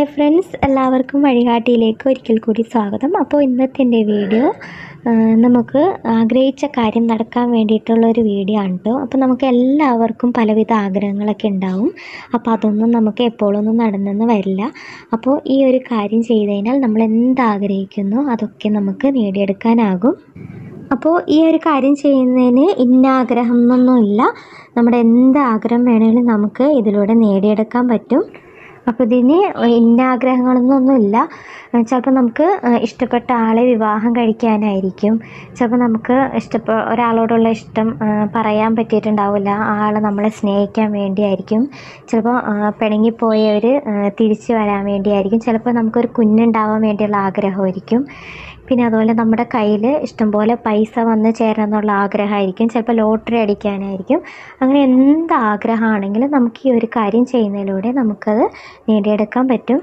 friends എല്ലാവർക്കും വഴികാട്ടിയിലേക്ക് ഒരിക്കൽ കൂടി സ്വാഗതം അപ്പോൾ ഇന്നത്തെ എൻ്റെ വീഡിയോ ആ, നമുക്ക് ആഗ്രഹിച്ച കാര്യം നടക്കാൻ വേണ്ടിയിട്ടുള്ള ഒരു വീഡിയോ ആണ് കേട്ടോ അപ്പോൾ നമുക്ക് എല്ലാവർക്കും പലവിധ ആഗ്രഹങ്ങളൊക്കെ ഉണ്ടാവും അപ്പോൾ അതൊന്നും നമുക്ക് എപ്പോഴൊന്നും നടന്നെന്ന് വരില്ല അപ്പോൾ ഈ ഒരു കാര്യം ചെയ്ത് കഴിഞ്ഞാൽ നമ്മൾ എന്താഗ്രഹിക്കുന്നു അതൊക്കെ നമുക്ക് നേടിയെടുക്കാനാകും അപ്പോൾ ഈ ഒരു കാര്യം ചെയ്യുന്നതിന് ഇന്ന ആഗ്രഹം എന്നൊന്നുമില്ല നമ്മുടെ എന്ത് ആഗ്രഹം വേണമെങ്കിലും നമുക്ക് ഇതിലൂടെ നേടിയെടുക്കാൻ പറ്റും അപ്പോൾ ഇതിന് ഇന്ന ആഗ്രഹങ്ങളൊന്നൊന്നുമില്ല ചിലപ്പോൾ നമുക്ക് ഇഷ്ടപ്പെട്ട ആളെ വിവാഹം കഴിക്കാനായിരിക്കും ചിലപ്പോൾ നമുക്ക് ഇഷ്ടപ്പെ ഒരാളോടുള്ള ഇഷ്ടം ആ, പറയാൻ പറ്റിയിട്ടുണ്ടാവില്ല ആ ആൾ നമ്മളെ സ്നേഹിക്കാൻ വേണ്ടിയായിരിക്കും ചിലപ്പോൾ പിണങ്ങിപ്പോയവർ തിരിച്ചു വരാൻ വേണ്ടിയായിരിക്കും ചിലപ്പോൾ നമുക്കൊരു കുഞ്ഞുണ്ടാവാൻ വേണ്ടിയുള്ള ആഗ്രഹമായിരിക്കും പിന്നെ അതുപോലെ നമ്മുടെ കയ്യിൽ ഇഷ്ടംപോലെ പൈസ വന്ന് ചേരണം എന്നുള്ള ആഗ്രഹമായിരിക്കും ചിലപ്പോൾ ലോട്ടറി അടിക്കാനായിരിക്കും അങ്ങനെ എന്ത് ആഗ്രഹമാണെങ്കിലും നമുക്ക് ഈ ഒരു കാര്യം ചെയ്യുന്നതിലൂടെ നമുക്കത് നേടിയെടുക്കാൻ പറ്റും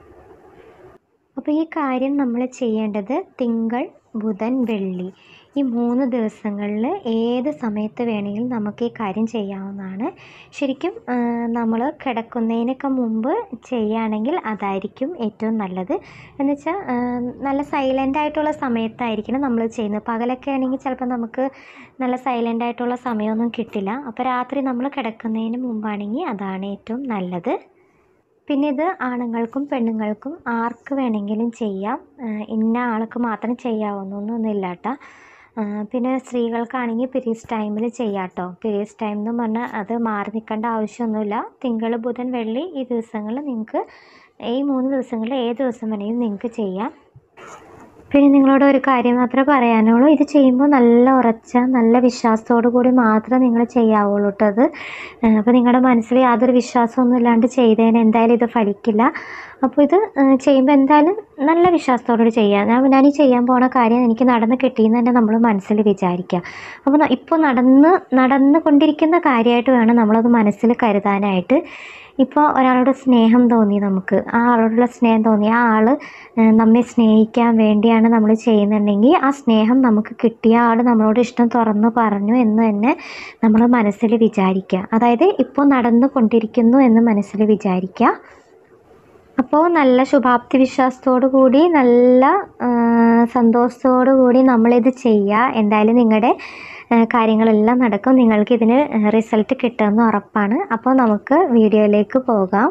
അപ്പോൾ ഈ കാര്യം നമ്മൾ ചെയ്യേണ്ടത് തിങ്കൾ ബുധൻ വെള്ളി ഈ മൂന്ന് ദിവസങ്ങളിൽ ഏത് സമയത്ത് വേണമെങ്കിലും നമുക്ക് ഈ കാര്യം ചെയ്യാവുന്നതാണ് ശരിക്കും നമ്മൾ കിടക്കുന്നതിനൊക്കെ മുമ്പ് ചെയ്യുകയാണെങ്കിൽ അതായിരിക്കും ഏറ്റവും നല്ലത് എന്നുവെച്ചാൽ നല്ല സൈലൻ്റ് ആയിട്ടുള്ള സമയത്തായിരിക്കണം നമ്മൾ ചെയ്യുന്നത് പകലൊക്കെ ആണെങ്കിൽ ചിലപ്പോൾ നമുക്ക് നല്ല സൈലൻ്റ് ആയിട്ടുള്ള സമയമൊന്നും കിട്ടില്ല അപ്പോൾ രാത്രി നമ്മൾ കിടക്കുന്നതിന് മുമ്പാണെങ്കിൽ അതാണ് ഏറ്റവും നല്ലത് പിന്നെ ഇത് ആണുങ്ങൾക്കും പെണ്ണുങ്ങൾക്കും ആർക്ക് വേണമെങ്കിലും ചെയ്യാം ആ, ഇന്ന ആൾക്ക് മാത്രം ചെയ്യാവുന്നൊന്നുമില്ല കേട്ടോ പിന്നെ സ്ത്രീകൾക്കാണെങ്കിൽ പീരീഡ്സ് ടൈമിൽ ചെയ്യാം കേട്ടോ പീരീഡ്സ് ടൈം എന്ന് പറഞ്ഞാൽ അത് മാറി നിൽക്കേണ്ട ആവശ്യമൊന്നുമില്ല തിങ്കൾ ബുധൻ വെള്ളി ഈ ദിവസങ്ങളിൽ നിങ്ങൾക്ക് ഈ മൂന്ന് ദിവസങ്ങളിൽ ഏത് ദിവസം വേണമെങ്കിലും നിങ്ങൾക്ക് ചെയ്യാം പിന്നെ നിങ്ങളോട് ഒരു കാര്യം മാത്രമേ പറയാനുള്ളൂ ഇത് ചെയ്യുമ്പോൾ നല്ല ഉറച്ച നല്ല വിശ്വാസത്തോടു കൂടി മാത്രമേ നിങ്ങൾ ചെയ്യാവുള്ളൂ കേട്ടോ അത് അപ്പോൾ നിങ്ങളുടെ മനസ്സിൽ യാതൊരു വിശ്വാസമൊന്നും ഇല്ലാണ്ട് ചെയ്തതിന് എന്തായാലും ഇത് ഫലിക്കില്ല അപ്പോൾ ഇത് ഏഹ്, ചെയ്യുമ്പോൾ എന്തായാലും നല്ല വിശ്വാസത്തോടുകൂടി ചെയ്യുക ഞാൻ ഞാൻ ഈ ചെയ്യാൻ പോണ കാര്യം എനിക്ക് നടന്ന് കിട്ടിയെന്ന് തന്നെ നമ്മൾ മനസ്സിൽ വിചാരിക്കുക അപ്പോൾ ന- ഇപ്പോൾ നടന്ന് നടന്നു കൊണ്ടിരിക്കുന്ന കാര്യമായിട്ട് വേണം നമ്മളത് മനസ്സിൽ കരുതാനായിട്ട് ഇപ്പോൾ ഒരാളോട് സ്നേഹം തോന്നി നമുക്ക് ആ ആളോടുള്ള സ്നേഹം തോന്നി ആ ആൾ നമ്മെ സ്നേഹിക്കാൻ വേണ്ടിയാണ് നമ്മൾ ചെയ്യുന്നുണ്ടെങ്കിൽ ആ സ്നേഹം നമുക്ക് കിട്ടിയ ആൾ നമ്മളോട് ഇഷ്ടം തുറന്നു പറഞ്ഞു എന്ന് തന്നെ നമ്മൾ മനസ്സിൽ വിചാരിക്കുക അതായത് ഇപ്പോൾ നടന്നു കൊണ്ടിരിക്കുന്നു എന്ന് മനസ്സിൽ വിചാരിക്കുക അപ്പോൾ നല്ല ശുഭാപ്തി വിശ്വാസത്തോടു കൂടി നല്ല ആ, സന്തോഷത്തോടു കൂടി നമ്മളിത് ചെയ്യുക എന്തായാലും നിങ്ങളുടെ ആ, കാര്യങ്ങളെല്ലാം നടക്കും നിങ്ങൾക്ക് ഇതിന് റിസൾട്ട് കിട്ടുമെന്ന് ഉറപ്പാണ് അപ്പോൾ നമുക്ക് വീഡിയോയിലേക്ക് പോകാം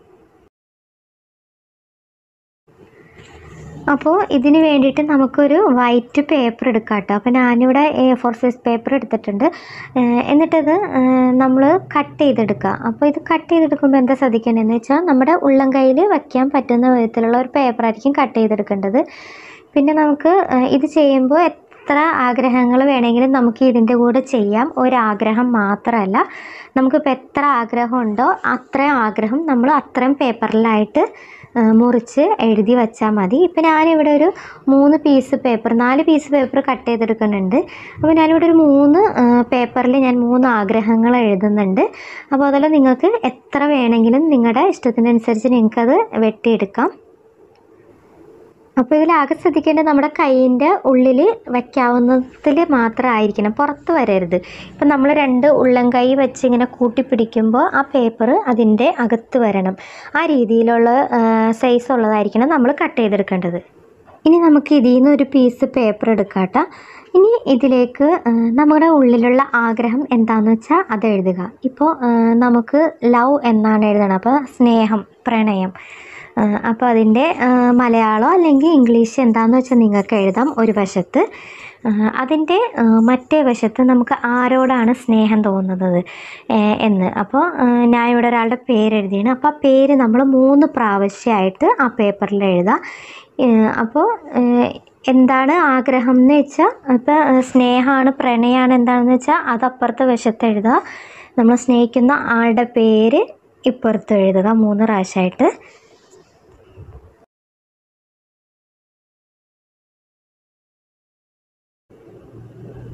അപ്പോൾ ഇതിന് വേണ്ടിയിട്ട് നമുക്കൊരു വൈറ്റ് പേപ്പർ എടുക്കാം കേട്ടോ അപ്പോൾ ഞാനിവിടെ എ ഫോർ സൈസ് പേപ്പർ എടുത്തിട്ടുണ്ട് ഏഹ് എന്നിട്ടത് നമ്മൾ കട്ട് ചെയ്തെടുക്കുക അപ്പോൾ ഇത് കട്ട് ചെയ്തെടുക്കുമ്പോൾ എന്താ ശ്രദ്ധിക്കേണ്ടതെന്ന് വെച്ചാൽ നമ്മുടെ ഉള്ളം കയ്യിൽ വയ്ക്കാൻ പറ്റുന്ന വിധത്തിലുള്ള ഒരു പേപ്പറായിരിക്കും കട്ട് ചെയ്തെടുക്കേണ്ടത് പിന്നെ നമുക്ക് ഏഹ് ഇത് ചെയ്യുമ്പോൾ എത്ര ആഗ്രഹങ്ങൾ വേണമെങ്കിലും നമുക്ക് ഇതിൻ്റെ കൂടെ ചെയ്യാം ഒരാഗ്രഹം മാത്രമല്ല നമുക്കിപ്പോൾ എത്ര ആഗ്രഹം ഉണ്ടോ അത്രയും ആഗ്രഹം നമ്മൾ അത്രയും പേപ്പറിലായിട്ട് ആ, മുറിച്ച് എഴുതി വെച്ചാൽ മതി ഇപ്പം ഞാനിവിടെ ഒരു മൂന്ന് പീസ് പേപ്പർ നാല് പീസ് പേപ്പർ കട്ട് ചെയ്തെടുക്കുന്നുണ്ട് അപ്പോൾ ഞാനിവിടെ ഒരു മൂന്ന് പേപ്പറിൽ ഞാൻ മൂന്ന് ആഗ്രഹങ്ങൾ എഴുതുന്നുണ്ട് അപ്പോൾ അതിൽ നിങ്ങൾക്ക് എത്ര വേണമെങ്കിലും നിങ്ങളുടെ ഇഷ്ടത്തിനനുസരിച്ച് നിങ്ങൾക്കത് വെട്ടിയെടുക്കാം അപ്പോൾ ഇതിലാകെ ശ്രദ്ധിക്കേണ്ടത് നമ്മുടെ കൈയിൻ്റെ ഉള്ളിൽ വയ്ക്കാവുന്നതിൽ മാത്രമായിരിക്കണം പുറത്ത് വരരുത് ഇപ്പം നമ്മൾ രണ്ട് ഉള്ളം കൈ വെച്ച് ഇങ്ങനെ കൂട്ടിപ്പിടിക്കുമ്പോൾ ആ പേപ്പർ അതിൻ്റെ അകത്ത് വരണം ആ രീതിയിലുള്ള സൈസ് ഉള്ളതായിരിക്കണം നമ്മൾ കട്ട് ചെയ്തെടുക്കേണ്ടത് ഇനി നമുക്ക് ഇതിൽ നിന്ന് ഒരു പീസ് പേപ്പർ എടുക്കാം കേട്ടോ ഇനി ഇതിലേക്ക് ആ, നമ്മുടെ ഉള്ളിലുള്ള ആഗ്രഹം എന്താണെന്ന് വെച്ചാൽ അത് എഴുതുക ഇപ്പോൾ ആ, നമുക്ക് ലവ് എന്നാണ് എഴുതണം അപ്പോൾ സ്നേഹം പ്രണയം അപ്പോൾ അതിൻ്റെ ആ, മലയാളം അല്ലെങ്കിൽ ഇംഗ്ലീഷ് എന്താണെന്ന് വെച്ചാൽ നിങ്ങൾക്ക് എഴുതാം ഒരു വശത്ത് ആ, അതിൻ്റെ ആ, മറ്റേ വശത്ത് നമുക്ക് ആരോടാണ് സ്നേഹം തോന്നുന്നത് ഏ, എന്ന് അപ്പോൾ ആ, ഞാൻ ഇവിടെ ഒരാളുടെ പേര് എഴുതിയാണ് അപ്പോൾ ആ പേര് നമ്മൾ മൂന്ന് പ്രാവശ്യമായിട്ട് ആ പേപ്പറിൽ എഴുതാം ഏ, അപ്പോൾ ഏ, എന്താണ് ആഗ്രഹം എന്ന് വെച്ചാൽ ഇപ്പോൾ സ്നേഹമാണ് പ്രണയമാണ് എന്താണെന്ന് വെച്ചാൽ അത് അപ്പുറത്തെ വശത്ത് എഴുതുക നമ്മൾ സ്നേഹിക്കുന്ന ആളുടെ പേര് ഇപ്പുറത്ത് എഴുതുക മൂന്ന് പ്രാവശ്യമായിട്ട്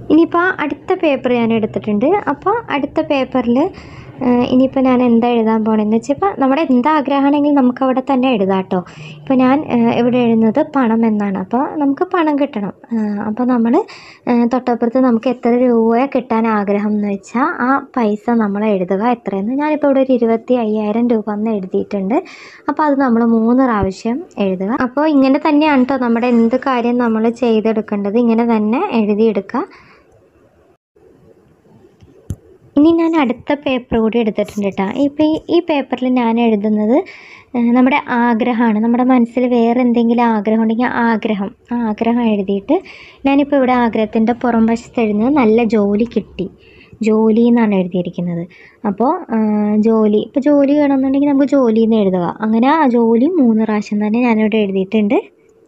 ഇനിയിപ്പോൾ അടുത്ത പേപ്പർ ഞാൻ എടുത്തിട്ടുണ്ട് അപ്പോൾ അടുത്ത പേപ്പറിൽ ഇനിയിപ്പോൾ ഞാൻ എന്താ എഴുതാൻ പോകണമെന്ന് വെച്ചാൽ ഇപ്പോൾ നമ്മുടെ എന്ത് ആഗ്രഹമാണെങ്കിൽ നമുക്ക് അവിടെ തന്നെ എഴുതാം കേട്ടോ ഇപ്പോൾ ഞാൻ ഏഹ്, ഇവിടെ എഴുതുന്നത് പണം എന്നാണ് അപ്പോൾ നമുക്ക് പണം കിട്ടണം ഏഹ്, അപ്പോൾ നമ്മൾ തൊട്ടപ്പുറത്ത് നമുക്ക് എത്ര രൂപ കിട്ടാൻ ആഗ്രഹം എന്ന് വെച്ചാൽ ആ പൈസ നമ്മൾ എഴുതുക എത്രയെന്ന് ഞാനിപ്പോൾ ഇവിടെ ഒരു ഇരുപത്തി അയ്യായിരം രൂപ എന്ന് എഴുതിയിട്ടുണ്ട് അപ്പോൾ അത് നമ്മൾ മൂന്ന് പ്രാവശ്യം എഴുതുക അപ്പോൾ ഇങ്ങനെ തന്നെയാണ് കേട്ടോ നമ്മുടെ എന്ത് കാര്യം നമ്മൾ ചെയ്തെടുക്കേണ്ടത് ഇങ്ങനെ തന്നെ എഴുതിയെടുക്കുക ഇനി ഞാൻ അടുത്ത പേപ്പർ കൂടി എടുത്തിട്ടുണ്ട് കേട്ടോ ഇപ്പോൾ ഈ ഈ പേപ്പറിൽ ഞാൻ എഴുതുന്നത് ഏഹ്, നമ്മുടെ ആഗ്രഹമാണ് നമ്മുടെ മനസ്സിൽ വേറെ എന്തെങ്കിലും ആഗ്രഹം ഉണ്ടെങ്കിൽ ആ ആഗ്രഹം ആ ആഗ്രഹം എഴുതിയിട്ട് ഞാനിപ്പോൾ ഇവിടെ ആഗ്രഹത്തിൻ്റെ പുറം വശത്ത് എഴുതുന്നത് നല്ല ജോലി കിട്ടി ജോലി എന്നാണ് എഴുതിയിരിക്കുന്നത് അപ്പോൾ ഏഹ്, ജോലി ഇപ്പോൾ ജോലി വേണമെന്നുണ്ടെങ്കിൽ നമുക്ക് ജോലി എന്ന് എഴുതുക അങ്ങനെ ആ ജോലി മൂന്ന് പ്രാവശ്യം തന്നെ ഞാനിവിടെ എഴുതിയിട്ടുണ്ട്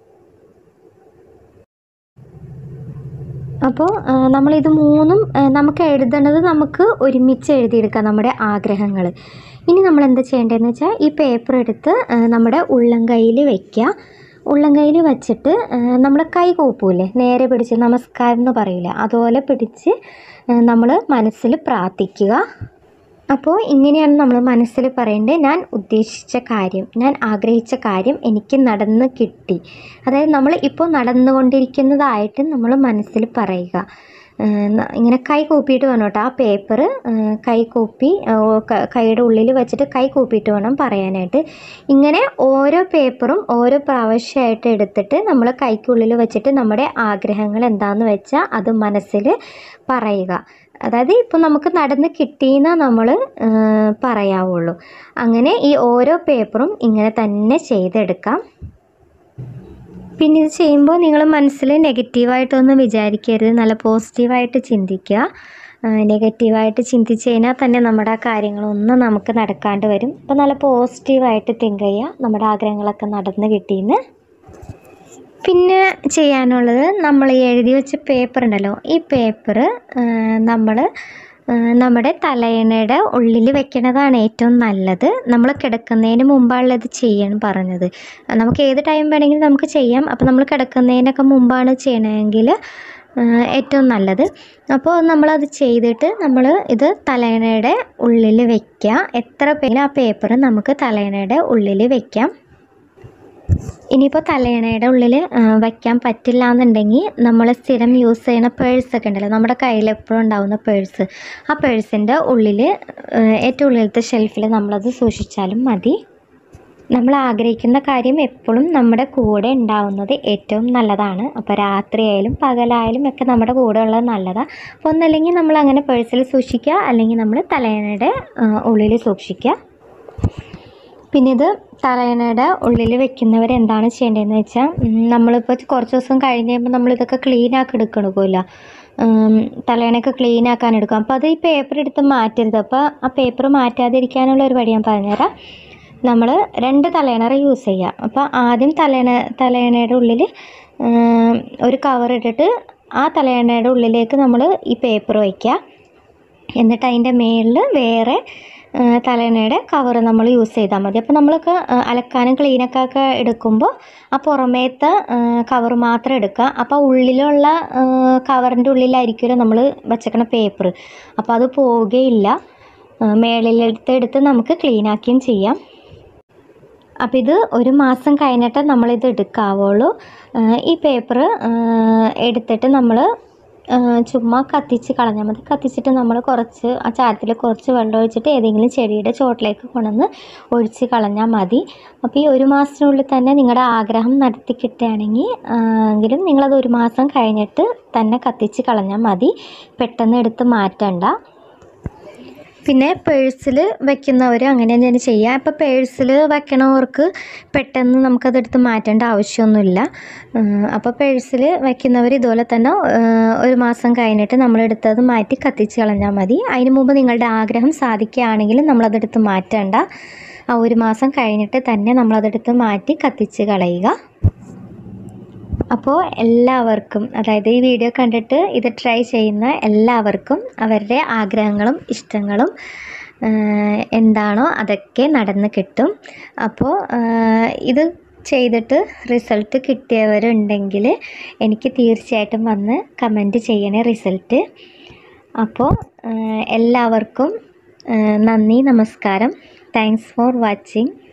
അപ്പോൾ നമ്മളിത് മൂന്നും ആ, നമുക്ക് എഴുതേണ്ടത് നമുക്ക് ഒരുമിച്ച് എഴുതിയെടുക്കാം നമ്മുടെ ആഗ്രഹങ്ങൾ ഇനി നമ്മൾ എന്താ ചെയ്യേണ്ടതെന്ന് വെച്ചാൽ ഈ പേപ്പർ എടുത്ത് ആ, നമ്മുടെ ഉള്ളം കയ്യിൽ വയ്ക്കുക ഉള്ളം കയ്യിൽ വെച്ചിട്ട് നമ്മൾ കൈ കൂപ്പൂലേ നേരെ പിടിച്ച് നമസ്കാരം എന്ന് പറയില്ല അതുപോലെ പിടിച്ച് നമ്മൾ മനസ്സിൽ പ്രാർത്ഥിക്കുക അപ്പോൾ ഇങ്ങനെയാണ് നമ്മൾ മനസ്സിൽ പറയേണ്ടത് ഞാൻ ഉദ്ദേശിച്ച കാര്യം ഞാൻ ആഗ്രഹിച്ച കാര്യം എനിക്ക് നടന്ന് കിട്ടി അതായത് നമ്മൾ ഇപ്പോൾ നടന്നുകൊണ്ടിരിക്കുന്നതായിട്ട് നമ്മൾ മനസ്സിൽ പറയുക ഏഹ് ന- ഇങ്ങനെ കൈ കൂപ്പിയിട്ട് വേണം കേട്ടോ ആ പേപ്പർ കൈ കൂപ്പി ഏഹ് ക- കൈയുടെ ഉള്ളിൽ വെച്ചിട്ട് കൈ കൂപ്പിയിട്ട് വേണം പറയാനായിട്ട് ഇങ്ങനെ ഓരോ പേപ്പറും ഓരോ പ്രാവശ്യമായിട്ട് എടുത്തിട്ട് നമ്മൾ കൈക്കുള്ളിൽ വെച്ചിട്ട് നമ്മുടെ ആഗ്രഹങ്ങൾ എന്താണെന്ന് വെച്ചാൽ അത് മനസ്സിൽ പറയുക അതായത് ഇപ്പോൾ നമുക്ക് നടന്ന് കിട്ടിയെന്ന് നമ്മൾ പറയാവുള്ളൂ അങ്ങനെ ഈ ഓരോ പേപ്പറും ഇങ്ങനെ തന്നെ ചെയ്തെടുക്കാം പിന്നെ ഇത് ചെയ്യുമ്പോൾ നിങ്ങൾ മനസ്സിൽ നെഗറ്റീവായിട്ടൊന്നും വിചാരിക്കരുത് നല്ല പോസിറ്റീവായിട്ട് ചിന്തിക്കുക നെഗറ്റീവായിട്ട് ചിന്തിച്ച് കഴിഞ്ഞാൽ തന്നെ നമ്മുടെ ആ കാര്യങ്ങളൊന്നും നമുക്ക് നടക്കാണ്ട് വരും അപ്പോൾ നല്ല പോസിറ്റീവായിട്ട് തിങ്ക് ചെയ്യുക നമ്മുടെ ആഗ്രഹങ്ങളൊക്കെ നടന്ന് കിട്ടിയെന്ന് പിന്നെ ചെയ്യാനുള്ളത് നമ്മൾ ഈ എഴുതി വെച്ച പേപ്പർ ഉണ്ടല്ലോ ഈ പേപ്പർ നമ്മൾ നമ്മുടെ തലയണയുടെ ഉള്ളിൽ വെക്കണതാണ് ഏറ്റവും നല്ലത് നമ്മൾ കിടക്കുന്നതിന് മുമ്പാണല്ലോ ഇത് ചെയ്യാൻ പറഞ്ഞത് നമുക്ക് ഏത് ടൈം വേണമെങ്കിലും നമുക്ക് ചെയ്യാം അപ്പോൾ നമ്മൾ കിടക്കുന്നതിനൊക്കെ മുമ്പാണ് ചെയ്യണമെങ്കിൽ ഏറ്റവും നല്ലത് അപ്പോൾ നമ്മളത് ചെയ്തിട്ട് നമ്മൾ ഇത് തലയണയുടെ ഉള്ളിൽ വെക്കുക എത്ര പേര് ആ പേപ്പർ നമുക്ക് തലയണയുടെ ഉള്ളിൽ വെക്കാം ഇനിയിപ്പോൾ തലയണയുടെ ഉള്ളിൽ വയ്ക്കാൻ പറ്റില്ല എന്നുണ്ടെങ്കിൽ നമ്മൾ സ്ഥിരം യൂസ് ചെയ്യുന്ന പേഴ്സ് ഒക്കെ ഉണ്ടല്ലോ നമ്മുടെ കയ്യിൽ എപ്പോഴും ഉണ്ടാവുന്ന പേഴ്സ് ആ പേഴ്സിൻ്റെ ഉള്ളിൽ ഏറ്റവും ഉള്ളിലത്തെ ഷെൽഫിൽ നമ്മളത് സൂക്ഷിച്ചാലും മതി നമ്മൾ ആഗ്രഹിക്കുന്ന കാര്യം എപ്പോഴും നമ്മുടെ കൂടെ ഉണ്ടാവുന്നത് ഏറ്റവും നല്ലതാണ് അപ്പോൾ രാത്രിയായാലും പകലായാലും ഒക്കെ നമ്മുടെ കൂടെ ഉള്ളത് നല്ലതാണ് അപ്പോൾ ഒന്നല്ലെങ്കിൽ നമ്മൾ അങ്ങനെ പേഴ്സിൽ സൂക്ഷിക്കുക അല്ലെങ്കിൽ നമ്മൾ തലയണയുടെ ഉള്ളിൽ സൂക്ഷിക്കുക പിന്നെ ഇത് തലയണയുടെ ഉള്ളിൽ വെക്കുന്നവർ എന്താണ് ചെയ്യേണ്ടതെന്ന് വെച്ചാൽ ഉം, നമ്മളിപ്പോൾ കുറച്ച് ദിവസം കഴിഞ്ഞ് കഴിയുമ്പോൾ നമ്മളിതൊക്കെ ക്ലീൻ ആക്കി എടുക്കണമല്ലോ തലയണയൊക്കെ ക്ലീൻ ആക്കാൻ എടുക്കും അപ്പോൾ അത് ഈ പേപ്പർ എടുത്ത് മാറ്റരുത് അപ്പോൾ ആ പേപ്പർ മാറ്റാതിരിക്കാനുള്ള ഒരു വഴി ഞാൻ പറഞ്ഞുതരാം നമ്മൾ രണ്ട് തലയണ യൂസ് ചെയ്യുക അപ്പോൾ ആദ്യം തലയണ തലയണയുടെ ഉള്ളിൽ ഒരു കവർ ഇട്ടിട്ട് ആ തലയണയുടെ ഉള്ളിലേക്ക് നമ്മൾ ഈ പേപ്പർ വയ്ക്കുക എന്നിട്ട് അതിൻ്റെ മേളിൽ വേറെ ആ, തലയണയുടെ കവർ നമ്മൾ യൂസ് ചെയ്താൽ മതി അപ്പോൾ നമ്മളൊക്കെ ആ, അലക്കാനും ക്ലീനൊക്കെ ഒക്കെ എടുക്കുമ്പോൾ ആ പുറമേത്തെ കവർ മാത്രം എടുക്കുക അപ്പോൾ ഉള്ളിലുള്ള കവറിൻ്റെ ഉള്ളിലായിരിക്കുമല്ലോ നമ്മൾ വച്ചേക്കണ പേപ്പർ അപ്പോൾ അത് പോവുകയില്ല ആ, മേളിലെടുത്ത് എടുത്ത് നമുക്ക് ക്ലീനാക്കുകയും ചെയ്യാം അപ്പോൾ ഇത് ഒരു മാസം കഴിഞ്ഞിട്ട് നമ്മളിത് എടുക്കാവുള്ളൂ ആ, ഈ പേപ്പർ എടുത്തിട്ട് നമ്മൾ ചുമ്മാ കത്തിച്ച് കളഞ്ഞാൽ മതി കത്തിച്ചിട്ട് നമ്മൾ കുറച്ച് ആ ചാരത്തിൽ കുറച്ച് വെള്ളം ഒഴിച്ചിട്ട് ഏതെങ്കിലും ചെടിയുടെ ചോട്ടിലേക്ക് കൊണ്ടുവന്ന് ഒഴിച്ച് കളഞ്ഞാൽ മതി അപ്പോൾ ഈ ഒരു മാസത്തിനുള്ളിൽ തന്നെ നിങ്ങളുടെ ആഗ്രഹം നടത്തി കിട്ടുകയാണെങ്കിൽ എങ്കിലും നിങ്ങളത് ഒരു മാസം കഴിഞ്ഞിട്ട് തന്നെ കത്തിച്ച് കളഞ്ഞാൽ മതി പെട്ടെന്ന് എടുത്ത് മാറ്റണ്ട പിന്നെ പേഴ്സിൽ വെക്കുന്നവർ അങ്ങനെ തന്നെ ചെയ്യുക ഇപ്പോൾ പേഴ്സിൽ വെക്കണവർക്ക് പെട്ടെന്ന് നമുക്കതെടുത്ത് മാറ്റേണ്ട ആവശ്യമൊന്നുമില്ല അപ്പോൾ പേഴ്സിൽ വെക്കുന്നവർ ഇതുപോലെ തന്നെ ആ, ഒരു മാസം കഴിഞ്ഞിട്ട് നമ്മളെടുത്തത് മാറ്റി കത്തിച്ച് കളഞ്ഞാൽ മതി അതിന് മുമ്പ് നിങ്ങളുടെ ആഗ്രഹം സാധിക്കുകയാണെങ്കിൽ നമ്മളതെടുത്ത് മാറ്റേണ്ട ആ ഒരു മാസം കഴിഞ്ഞിട്ട് തന്നെ നമ്മളതെടുത്ത് മാറ്റി കത്തിച്ച് കളയുക അപ്പോൾ എല്ലാവർക്കും അതായത് ഈ വീഡിയോ കണ്ടിട്ട് ഇത് ട്രൈ ചെയ്യുന്ന എല്ലാവർക്കും അവരുടെ ആഗ്രഹങ്ങളും ഇഷ്ടങ്ങളും ആഹ് എന്താണോ അതൊക്കെ നടന്ന് കിട്ടും അപ്പോൾ ആഹ് ഇത് ചെയ്തിട്ട് റിസൾട്ട് കിട്ടിയവരുണ്ടെങ്കിൽ എനിക്ക് തീർച്ചയായിട്ടും വന്ന് കമൻറ്റ് ചെയ്യണേ റിസൾട്ട് അപ്പോൾ എല്ലാവർക്കും നന്ദി നമസ്കാരം താങ്ക്സ് ഫോർ വാച്ചിങ്